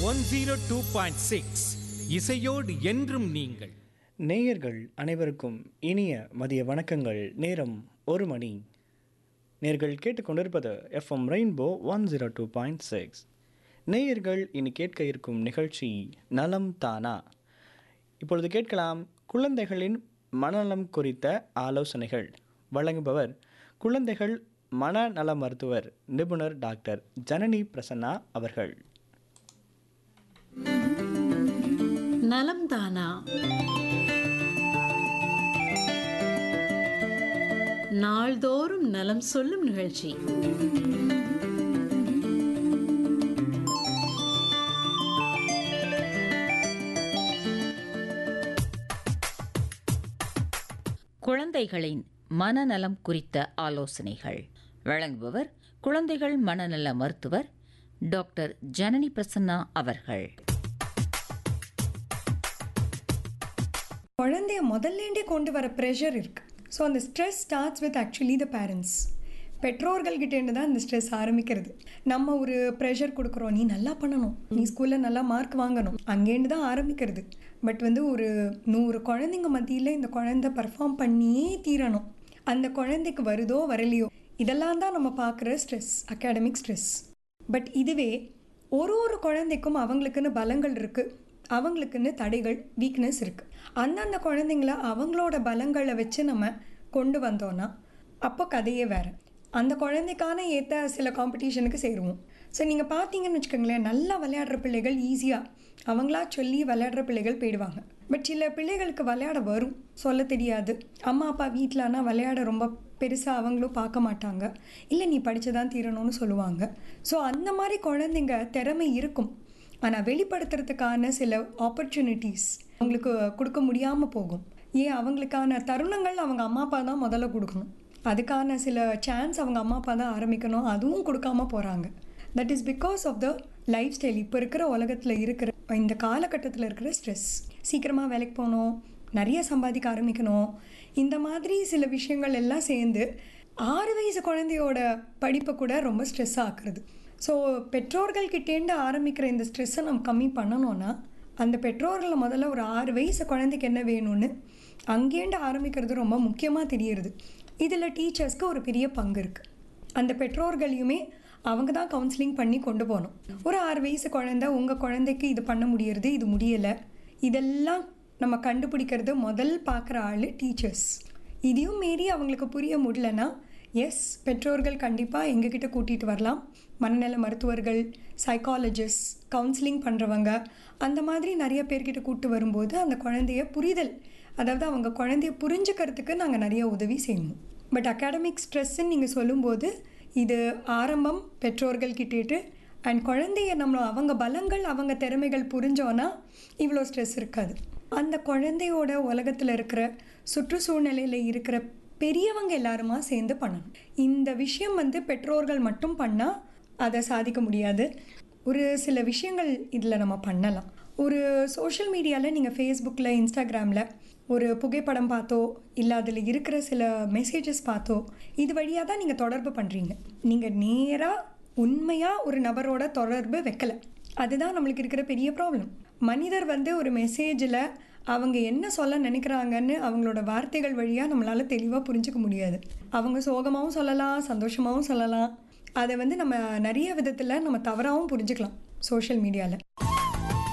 one zero two point six இசையோடு என்றும் நீங்கள் நேயர்கள் அனைவருக்கும் இனிய மதிய வணக்கங்கள் நேரம் ஒரு மணி நேர்கள் கேட்டுக்கொண்டிருப்பது FM rainbow one zero two point six நேயர்கள் இனி கேட்க இருக்கும் நிகழ்ச்சி நலம் தானா இப்பொழுது கேட்கலாம் குழந்தைகளின் மனநலம் குறித்த ஆலோசனைகள் வழங்குபவர் குழந்தைகள் மனநல மருத்துவர் நிபுணர் டாக்டர் ஜனனி பிரசன்னா அவர்கள் நலம் தானா நாள்தோறும் நலம் சொல்லும் நிகழ்ச்சி குழந்தைகளின் மனநலம் குறித்த ஆலோசனைகள் வழங்குபவர் குழந்தைகள் மனநல மருத்துவர் டாக்டர் ஜனனி பிரசன்னா அவர்கள் குழந்தைய முதல்லேண்டே கொண்டு வர ப்ரெஷர் இருக்கு ஸோ அந்த stress starts with actually the parents பெற்றோர்கள்கிட்டேருந்து தான் இந்த ஸ்ட்ரெஸ் ஆரம்பிக்கிறது நம்ம ஒரு ப்ரெஷர் கொடுக்குறோம் நீ நல்லா பண்ணணும் நீ ஸ்கூலில் நல்லா மார்க் வாங்கணும் அங்கேருந்து தான் ஆரம்பிக்கிறது பட் வந்து ஒரு நூறு குழந்தைங்க மத்தியில் இந்த குழந்தை பர்ஃபார்ம் பண்ணியே தீரணும் அந்த குழந்தைக்கு வருதோ வரலையோ இதெல்லாம் தான் நம்ம பார்க்குற ஸ்ட்ரெஸ் அகாடமிக் ஸ்ட்ரெஸ் பட் இதுவே ஒரு ஒரு குழந்தைக்கும் அவங்களுக்குன்னு பலங்கள் இருக்குது அவங்களுக்குன்னு தடைகள் வீக்னஸ் இருக்குது அந்தந்த குழந்தைங்கள அவங்களோட பலங்களை வச்சு நம்ம கொண்டு வந்தோன்னா அப்போ கதையே வேறு அந்த குழந்தைக்கான ஏற்ற சில காம்படிஷனுக்கு சேருவோம் ஸோ நீங்கள் பார்த்தீங்கன்னு வச்சுக்கோங்களேன் நல்லா விளையாடுற பிள்ளைகள் ஈஸியாக அவங்களா சொல்லி விளையாடுற பிள்ளைகள் போயிடுவாங்க பட் சில பிள்ளைகளுக்கு விளையாட வரும் சொல்ல தெரியாது அம்மா அப்பா வீட்டில் ஆனால் விளையாட ரொம்ப பெருசாக அவங்களும் பார்க்க மாட்டாங்க இல்லை நீ படித்து தான் தீரணும்னு சொல்லுவாங்க ஸோ அந்த மாதிரி குழந்தைங்க திறமை இருக்கும் ஆனால் வெளிப்படுத்துறதுக்கான சில ஆப்பர்ச்சுனிட்டிஸ் அவங்களுக்கு கொடுக்க முடியாமல் போகும் ஏன் அவங்களுக்கான தருணங்கள் அவங்க அம்மா அப்பா தான் முதல்ல கொடுக்கணும் அதுக்கான சில சான்ஸ் அவங்க அம்மா அப்பா தான் ஆரம்பிக்கணும் அதுவும் கொடுக்காம போகிறாங்க that is because of the lifestyle இப்போ இருக்கிற உலகத்தில் இருக்கிற இந்த காலகட்டத்தில் இருக்கிற ஸ்ட்ரெஸ் சீக்கிரமாக வேலைக்கு போகணும் நிறைய சம்பாதிக்க ஆரம்பிக்கணும் இந்த மாதிரி சில விஷயங்கள் எல்லாம் சேர்ந்து ஆறு வயசு குழந்தையோட படிப்பை கூட ரொம்ப ஸ்ட்ரெஸ் ஆக்குறது ஸோ பெற்றோர்கள்கிட்டேருந்து ஆரம்பிக்கிற இந்த ஸ்ட்ரெஸ்ஸை நம்ம கம்மி பண்ணணும்னா அந்த பெற்றோர்களை முதல்ல ஒரு ஆறு வயசு குழந்தைக்கு என்ன வேணும்னு அங்கேருந்து ஆரம்பிக்கிறது ரொம்ப முக்கியமாக தெரியுது இதில் டீச்சர்ஸ்க்கு ஒரு பெரிய பங்கு இருக்குது அந்த பெற்றோர்களையுமே அவங்க தான் கவுன்சிலிங் பண்ணி கொண்டு போகணும் ஒரு ஆறு வயசு குழந்தை உங்கள் குழந்தைக்கு இது பண்ண முடியறது இது முடியலை இதெல்லாம் நம்ம கண்டுபிடிக்கிறது முதல் பார்க்குற ஆள் டீச்சர்ஸ் இதையும் மீறி அவங்களுக்கு புரிய முடியலன்னா எஸ் பெற்றோர்கள் கண்டிப்பாக எங்ககிட்ட கூட்டிகிட்டு வரலாம் மனநல மருத்துவர்கள் சைக்காலஜிஸ்ட் கவுன்சிலிங் பண்ணுறவங்க அந்த மாதிரி நிறைய பேர்கிட்ட கூப்பிட்டு வரும்போது அந்த குழந்தைய புரிதல் அதாவது அவங்க குழந்தைய புரிஞ்சுக்கிறதுக்கு நாங்கள் நிறைய உதவி செய்யணும் பட் அகாடமிக் ஸ்ட்ரெஸ்ஸுன்னு நீங்கள் சொல்லும்போது இது ஆரம்பம் பெற்றோர்கள் கிட்டேட்டு அண்ட் குழந்தைய நம்ம அவங்க பலங்கள் அவங்க திறமைகள் புரிஞ்சோன்னா இவ்வளோ ஸ்ட்ரெஸ் இருக்காது அந்த குழந்தையோட உலகத்தில் இருக்கிற சுற்றுச்சூழ்நிலையில் இருக்கிற பெரியவங்க எல்லாருமா சேர்ந்து பண்ணணும் இந்த விஷயம் வந்து பெற்றோர்கள் மட்டும் பண்ணால் அதை சாதிக்க முடியாது ஒரு சில விஷயங்கள் இதில் நம்ம பண்ணலாம் ஒரு சோஷியல் மீடியாவில் நீங்கள் ஃபேஸ்புக்கில் இன்ஸ்டாகிராமில் ஒரு புகைப்படம் பார்த்தோ இல்லை அதில் இருக்கிற சில மெசேஜஸ் பார்த்தோ இது வழியாக தான் நீங்கள் தொடர்பு பண்ணுறீங்க நீங்கள் நேராக உண்மையாக ஒரு நபரோட தொடர்பு வைக்கலை அதுதான் நம்மளுக்கு இருக்கிற பெரிய ப்ராப்ளம் மனிதர் வந்து ஒரு மெசேஜில் அவங்க என்ன சொல்ல நினைக்கிறாங்கன்னு அவங்களோட வார்த்தைகள் வழியாக நம்மளால் தெளிவாக புரிஞ்சுக்க முடியாது அவங்க சோகமாகவும் சொல்லலாம் சந்தோஷமாகவும் சொல்லலாம் அதை வந்து நம்ம நிறைய விதத்தில் நம்ம தவறாகவும் புரிஞ்சுக்கலாம் சோஷியல் மீடியாவில்